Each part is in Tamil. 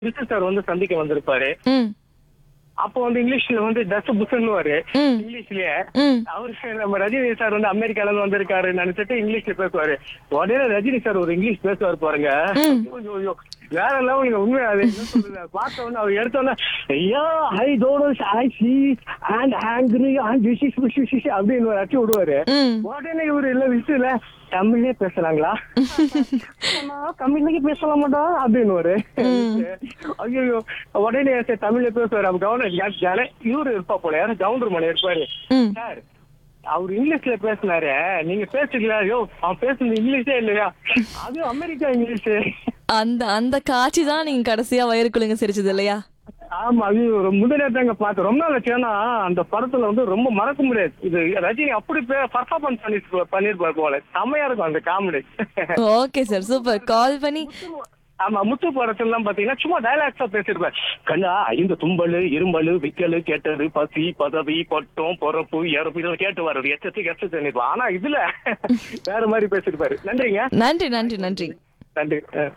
விசு சார் வந்து சந்திக்க வந்திருப்பாரு ம் அப்போ வந்து இங்கிலீஷ்ல வந்து டஸ் புஸ்ன்னுவாரு ம் இங்கிலீஷ்லயே ம் அவரு நம்ம ரஜினி சார் வந்து அமெரிக்கால இருந்து வந்திருக்காரு நினைச்சிட்டு இங்கிலீஷ்ல பேசுவாரு உடனே ரஜினி சார் ஒரு இங்கிலீஷ் பேசுவாரு பாருங்க ம். ஐயோ, ஐயோ. வேற லெவலுங்க உண்மை அது என்ன சொல்றது பார்த்த உடனே அவர் எடுத்தோன்னே ஐயா I don't I see and hungry and விசிஸ் விசிஸ் அப்படின்னு அடிச்சு விடுவாரு ம் உடனே இவரு இல்ல விசுல தமிழ்லயே பேசலாங்களா ஆமா, தமிழ்லயே பேசலாமாடா அப்படின்னு ஒரு ஐயோ உடனே சரி தமிழ்ல பேசுவாரு அப்ப கவர்னர் ஜன இவரு இருப்பா போல யாரும் கவுண்டர் மணி இருப்பாரு ம் சார் அவர் இங்கிலீஷ்ல பேசினாரு நீங்க பேசுறீங்களா ஐயோ அவன் பேசுனது இங்கிலீஷே இல்லையா அது அமெரிக்கா இங்கிலீஷ் அந்த அந்த காட்சி தான் நீங்க கடைசியா வயிறுக்குள்ளுங்க சிரிச்சது இல்லையா ஆமா அது ஒரு முதலேத்தாங்க பார்த்தேன் ரொம்ப நாள் ஆச்சு. ஏன்னா அந்த படத்துல வந்து ரொம்ப மறக்க முடியாது இது ரஜினி அப்படி பர்ஃபார்மன்ஸ் பண்ணி பண்ணிருப்பாரு போல செம்மையா இருக்கும் அந்த comedy okay sir super call பண்ணி ஆமா முத்து படத்துலாம் பாத்தீங்கன்னா சும்மா டைலாக்ஸா பேசிருப்பாரு கண்ணா இந்த தும்பல் இரும்பல் விக்கல் கெட்டது பசி பதவி பட்டம் பொறப்பு இறப்பு இதெல்லாம் கேட்டு வர்றது எச்சத்து எச்சத்து பண்ணிருப்பான் ஆனா இதுல வேற மாதிரி பேசிருப்பாரு நன்றிங்க நன்றி நன்றி நன்றி நன்றி அஹ்.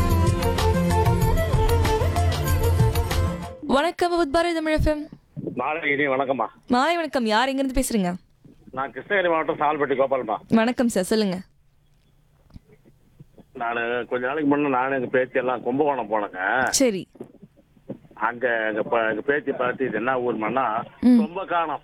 வணக்கம் உத்பாரதி தமிழ் எஃப்எம் நாராயணி வணக்கம்மா மாலை வணக்கம் யார் எங்கிருந்து பேசுறீங்க நான் கிருஷ்ணகிரி மாவட்டம் சால்பட்டி கோபால்மா வணக்கம் சார் சொல்லுங்க நான் கொஞ்ச நாளைக்கு முன்னே நானும் எங்கள் பேத்தி எல்லாம் கும்பகோணம் போனேங்க சரி அங்க எங்க ப- எங்க பேத்தி பார்த்து இது என்ன ஊர்மான்னா ரொம்ப காணோம்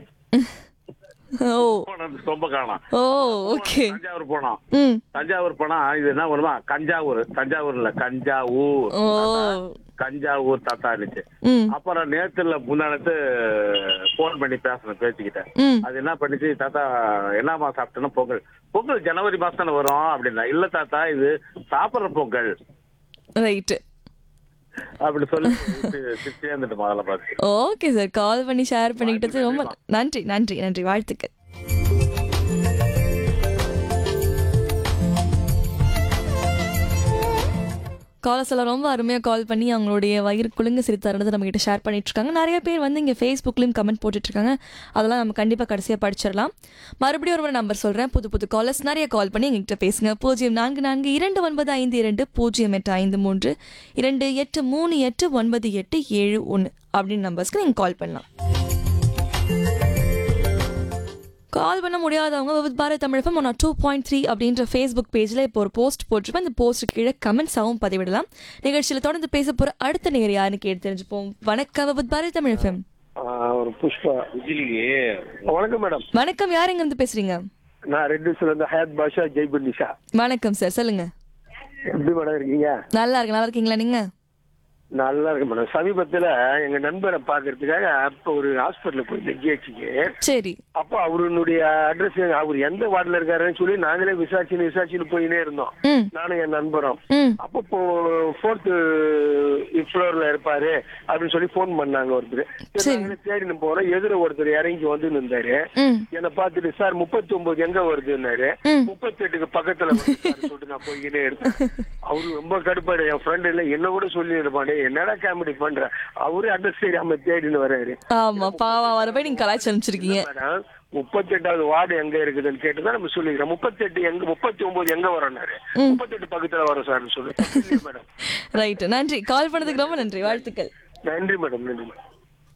ஓ ரொம்ப காணோம் ஓ ஓகே தஞ்சாவூர் போனோம் ம் தஞ்சாவூர் போனா இது என்ன வருமா கஞ்சாவூர் தஞ்சாவூர் இல்ல கஞ்சாவூர் ஓ கஞ்சாவூர் தாத்தா இருந்துச்சு ம் அப்புறம் நேத்துல முந்தானத்து போன் பண்ணி பேசணும் பேசிக்கிட்டேன் ம் அது என்ன பண்ணிச்சு தாத்தா என்னம்மா சாப்பிட்டேன்னா பொங்கல் பொங்கல் ஜனவரி மாசம் தானே வரும் அப்படின்னா இல்ல தாத்தா இது சாப்பிடுற பொங்கல் ரைட்டு அப்படி சொல்லி சிரிச்சே இருந்துட்டு முதல்ல பார்த்து ஓகே சார் கால் பண்ணி ஷேர் பண்ணிக்கிட்டது ரொம்ப நன்றி நன்றி நன்றி வாழ்த்துக்கள் காலர்ஸ் எல்லாம் ரொம்ப அருமையாக கால் பண்ணி அவங்களுடைய வயிறு குலுங்க சிரித்தாருன்றதை நம்ம கிட்ட ஷேர் பண்ணிட்டு இருக்காங்க நிறைய பேர் வந்து இங்கே ஃபேஸ்புக்லேயும் கமெண்ட் போட்டுட்டு இருக்காங்க அதெல்லாம் நம்ம கண்டிப்பாக கடைசியாக படிச்சிடலாம் மறுபடியும் ஒரு முறை நம்பர் சொல்கிறேன் புது புது காலர்ஸ் நிறைய கால் பண்ணி எங்ககிட்ட பேசுங்க பூஜ்ஜியம் நான்கு நான்கு இரண்டு ஒன்பது ஐந்து இரண்டு பூஜ்ஜியம் எட்டு ஐந்து மூன்று இரண்டு எட்டு மூணு எட்டு ஒன்பது எட்டு ஏழு ஒன்று அப்படின்னு நம்பர்ஸ்க்கு நீங்கள் கால் பண்ணலாம் கால் பண்ண முடியாதவங்க வித் பாரத் தமிழகம் ஒன் டூ பாயிண்ட் த்ரீ அப்படின்ற ஃபேஸ்புக் பேஜில் இப்போ ஒரு போஸ்ட் போட்டிருப்பேன் அந்த போஸ்ட் கீழே கமெண்ட்ஸாகவும் பதிவிடலாம் நிகழ்ச்சியில் தொடர்ந்து பேச போகிற அடுத்த நேர் யாருன்னு கேட்டு தெரிஞ்சுப்போம் வணக்கம் வித் பாரத் தமிழகம் ஒரு புஷ்பா வணக்கம் மேடம் வணக்கம் யார் இருந்து பேசுறீங்க நான் ரெட் நியூஸ்ல இருந்து ஹயாத் பாஷா ஜெய்புர் நிஷா வணக்கம் சார் சொல்லுங்க எப்படி மேடம் இருக்கீங்க நல்லா இருக்கு நல்லா இருக்கீங்களா நீங்க நல்லா இருக்கு மேடம் சமீபத்துல எங்க நண்பரை பாக்குறதுக்காக அப்ப ஒரு ஹாஸ்பிட்டல் போயிருந்தேன் ஜிஹெச்சுக்கு சரி அப்போ அவருடைய அட்ரஸ் அவர் எந்த வார்டுல இருக்காருன்னு சொல்லி நாங்களே விசாரிச்சுன்னு விசாரிச்சுன்னு போயினே இருந்தோம் ம் நானும் என் நண்பரும் ம் அப்போ இப்போ ஃபோர்த் ஃப்ளோர்ல இருப்பாரு அப்படின்னு சொல்லி ஃபோன் பண்ணாங்க ஒருத்தர் சரி, சரி. நாங்களே தேடின்னு போறோம் எதிர ஒருத்தர் இறங்கி வந்து நின்றாரு ம் என்னை பார்த்துட்டு சார் முப்பத்தி ஒன்பது எங்க வருதுன்னாரு ம். முப்பத்தி எட்டுக்கு பக்கத்துல வருது சார் சொல்லிட்டு நான் போய்கிட்டே இருக்கேன் அவரு ரொம்ப கடுப்பாரு என் ஃப்ரெண்ட் இல்ல என்ன கூட சொல்லி இருப்பானே என்னடா காமெடி பண்ற அவரு அட்ரஸ் தெரியாம தேடின்னு வர்றாரு ஆமா பாவம் வர போய் நீங்க கலாய்ச்சி அனுப்பிச்சிருக்கீங்க மேடம் முப்பத்தி எட்டாவது வார்டு எங்க இருக்குதுன்னு கேட்டுதான் நம்ம சொல்லிக்கிறோம் முப்பத்தி எட்டு எங்க முப்பத்தி ஒன்பது எங்க வரோம்னாரு முப்பத்தி எட்டு பக்கத்துல வரோம் சார்னு சொல்லி இல்லையா மேடம் ரைட்டு நன்றி கால் பண்ணதுக்கு ரொம்ப நன்றி வாழ்த்துக்கள் நன்றி மேடம் நன்றி மேடம்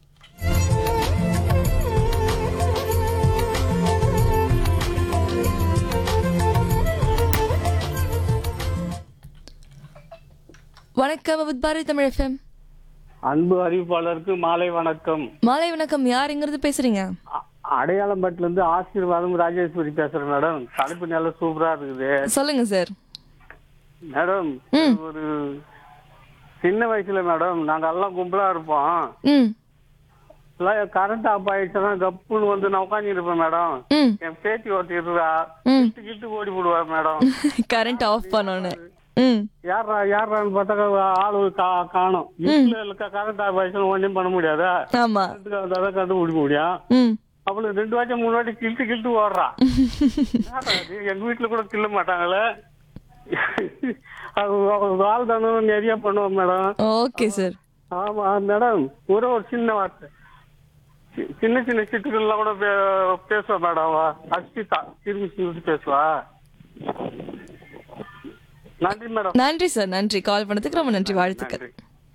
வணக்கம் வித் பாரத் தமிழ் எஃப்எம் அன்பு அறிவிப்பாளருக்கு மாலை வணக்கம் மாலை வணக்கம் யார் இருந்து பேசுறீங்க அ- அடையாளம்பட்டில இருந்து ஆசீர்வாதம் ராஜேஸ்வரி பேசுறேன் மேடம் தலைப்பு நல்லா சூப்பரா இருக்குது சொல்லுங்க சார் மேடம் ஒரு சின்ன வயசுல மேடம் நாங்க எல்லாம் கும்பலா இருப்போம் ம் கரண்ட் ஆஃப் ஆயிடுச்சுன்னா கப்புன்னு வந்து நான் உட்காந்து இருப்பேன் மேடம் ம் என் பேத்தி ஒருத்தர் இருக்கா ம். கிட்டு கிட்டு ஓடி போடுவா மேடம் கரண்ட் ஆஃப் பண்ணோன்னு ம் யாரா யாரான்னு பார்த்தா ஆளு கா- காணோம் வீட்டுல கரண்ட் ஆஃப் ஆயிடுச்சுன்னா ஒன்றும் பண்ண முடியாதா ஆமா அதான் கண்டுபிடிக்க முடியும் ம் அவளுக்கு ரெண்டு வாட்டி மூணு வாட்டி கிழிட்டு கிழிட்டு ஓடுறா என்னடா இது? எங்க வீட்டுல கூட கிள்ள மாட்டாங்களே அது அவங்க ஆள் தானே நிறைய பண்ணுவோம் மேடம் ஓகே சார் ஆமா மேடம் ஒரே ஒரு சின்ன வார்த்தை சி- சின்ன சின்ன சிட்டுகள்லாம் கூட பே- பேசுவா மேடம் அவ அஸ்மிதா திரும்பி திரும்பி பேசுவா நன்றி மேடம் நன்றி சார் நன்றி கால் பண்ணதுக்கு ரொம்ப நன்றி வாழ்த்துக்கள் நன்றி